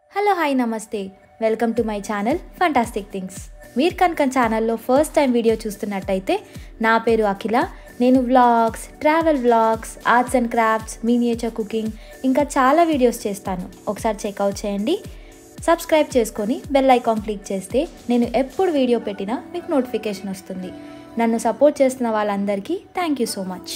Hello hi నమస్తే welcome to my channel fantastic things మీరు కనుక ఛానల్లో ఫస్ట్ టైం వీడియో చూస్తున్నట్టయితే నా పేరు అఖిల నేను vlogs travel vlogs arts and crafts miniature cooking ఇంకా చాలా వీడియోస్ చేస్తాను ఒకసారి చెక్అవుట్ చేయండి సబ్స్క్రైబ్ చేసుకొని బెల్ ఐకాన్ క్లిక్ చేస్తే నేను ఎప్పుడు వీడియో పెట్టినా మీకు నోటిఫికేషన్ వస్తుంది నన్ను సపోర్ట్ చేస్తున్న వాళ్ళందరికీ థ్యాంక్ యూ సో మచ్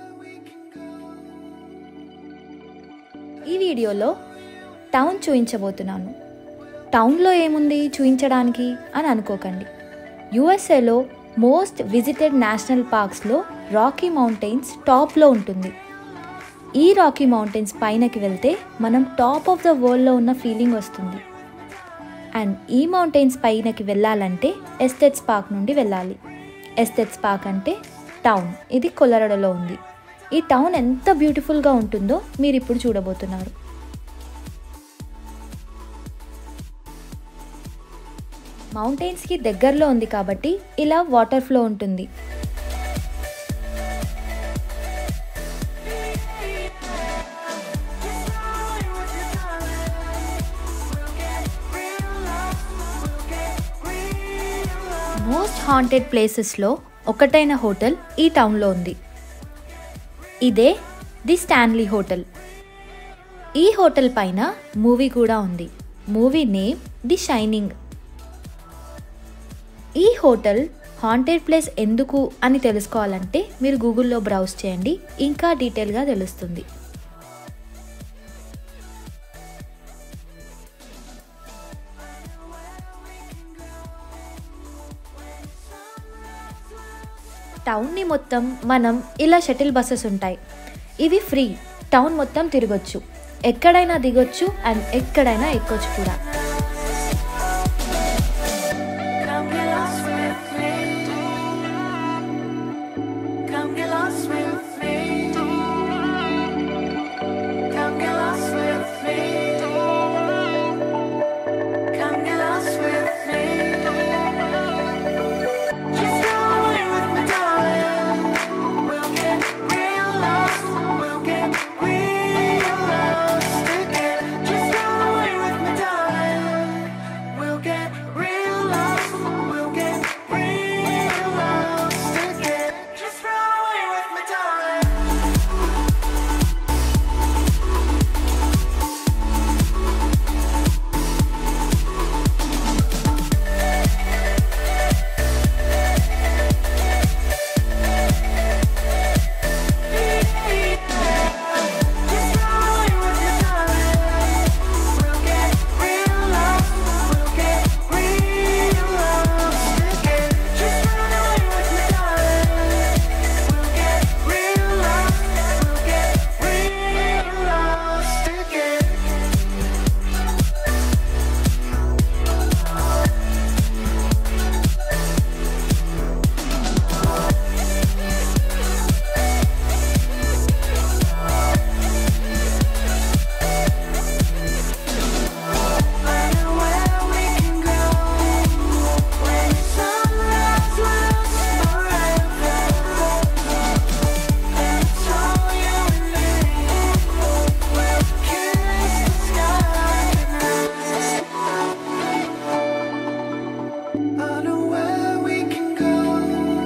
ఈ వీడియోలో టౌన్ చూపించబోతున్నాను టౌన్లో ఏముంది చూపించడానికి అని అనుకోకండి యుఎస్ఏలో మోస్ట్ విజిటెడ్ నేషనల్ పార్క్స్లో రాకీ మౌంటైన్స్ టాప్లో ఉంటుంది ఈ రాకీ మౌంటైన్స్ పైనకి వెళ్తే మనం టాప్ ఆఫ్ ద వరల్డ్లో ఉన్న ఫీలింగ్ వస్తుంది అండ్ ఈ మౌంటైన్స్ పైనకి వెళ్ళాలంటే ఎస్టెట్స్ పార్క్ నుండి వెళ్ళాలి ఎస్టెట్స్ పార్క్ అంటే టౌన్ ఇది కొలరడలో ఉంది ఈ టౌన్ ఎంత బ్యూటిఫుల్గా ఉంటుందో మీరు ఇప్పుడు చూడబోతున్నారు మౌంటైన్స్కి దగ్గరలో ఉంది కాబట్టి ఇలా వాటర్ ఫ్లో ఉంటుంది మోస్ట్ హాంటెడ్ ప్లేసెస్లో ఒకటైన హోటల్ ఈ టౌన్లో ఉంది ఇదే ది స్టాన్లీ హోటల్ ఈ హోటల్ పైన మూవీ కూడా ఉంది మూవీ నేమ్ ది షైనింగ్ ఈ హోటల్ హాంటెడ్ ప్లేస్ ఎందుకు అని తెలుసుకోవాలంటే మీరు గూగుల్లో బ్రౌజ్ చేయండి ఇంకా డీటెయిల్గా తెలుస్తుంది టౌన్ని మొత్తం మనం ఇలా షటిల్ బస్సెస్ ఉంటాయి ఇవి ఫ్రీ టౌన్ మొత్తం తిరగొచ్చు ఎక్కడైనా దిగొచ్చు అండ్ ఎక్కడైనా ఎక్కొచ్చు కూడా Come get lost with me. Come get lost with me. Come get lost with me. Come get lost with me. Just go away with me, darling. We'll get real lost. We'll get real lost again. Just go away with me, darling. We'll get real lost. We'll get real lost again. Just run away with me, darling. Just run away with me, darling. We'll get real lost. We'll get real lost again. Just run away with me, darling. We'll get real lost. We'll get real lost again. I know where we can go when sunrise lasts forever. And it's all you and me. We'll kiss the sky tonight. I know where we can go,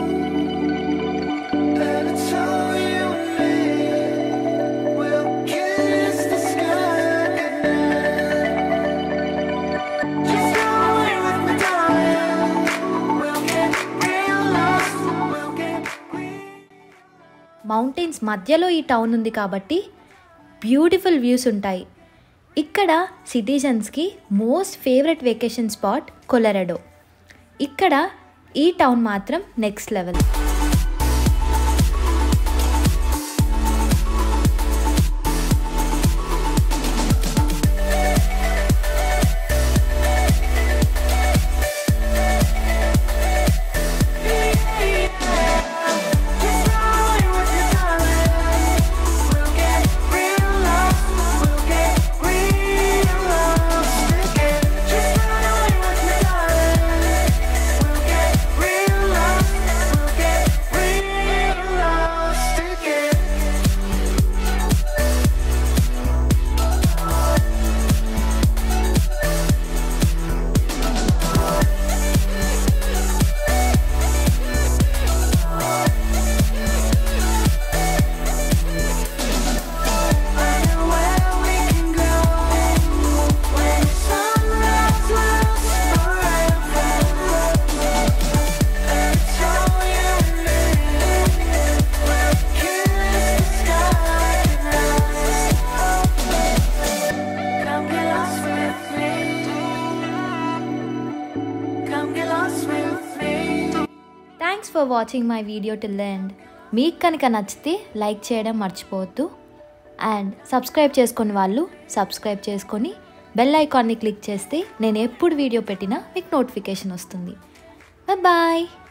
and it's all you and me. We'll kiss the sky goodnight. Just go away with me, darling. We'll get real lost. We'll get real. Mountains మధ్యలో ఈ town ఉంది కాబట్టి beautiful views ఉంటాయి ఇక్కడ సిటిజన్స్కి most favourite vacation spot Colorado ఇక్కడ ఈ town మాత్రం next level Just run away with me, darling. We'll get real lost. We'll get real lost again. Just run away with me, darling. We'll get real lost. We'll get for watching my video till end మీకు కనుక నచ్చితే like చేయడం మర్చిపోవద్దు and subscribe చేసుకుని వాళ్ళు subscribe చేసుకొని bell ఐకాన్ని click చేస్తే నేను ఎప్పుడు వీడియో పెట్టినా మీకు నోటిఫికేషన్ వస్తుంది బాయ్